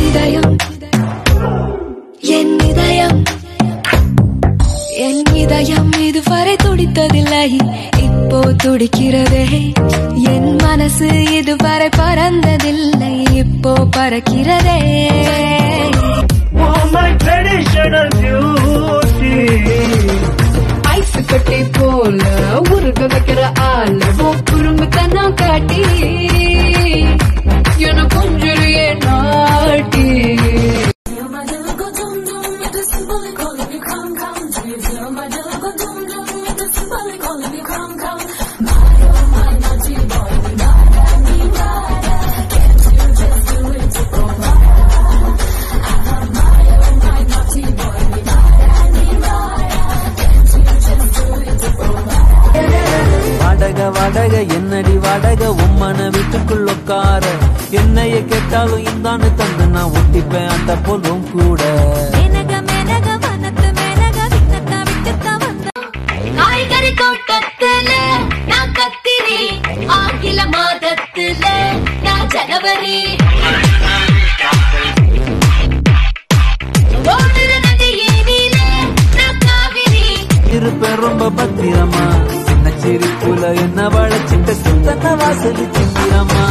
இதயம் என் இதயம் என் இதயம் இதுவரை துடித்ததில்லை இப்போ துடிக்கிறதே என் மனசு இதுவரை பறந்ததில்லை இப்போ பறக்கிறதே Oh, my traditional beauty. Ice கட்டி போல உருக வைக்கிற ஆள் குறும்புத்தனம் காட்டி என கொஞ்சுறியே நாட்டி வாடக வாடக என்னடி வாடக உம்மன வீட்டுக்குள்ள உட்கார என்னைய கேட்டாலும் இந்தான்னு தந்து நான் ஒட்டிப்பேன் அந்த போலும் கூட மேனக மேனக வனத்து மேனக விண்ணத்த விட்டுத்த வந்த காய்கறி தோட்டத்துல நான் கத்திரி ஆங்கில மாதத்துல நான் ஜனவரி ஓடுற நதியினில நான் காவிரி இருப்பேன் ரொம்ப பத்திரமா சின்ன சிரிப்புல என்ன வளைச்சிட்ட சித்தன வாசலி சிந்திரமா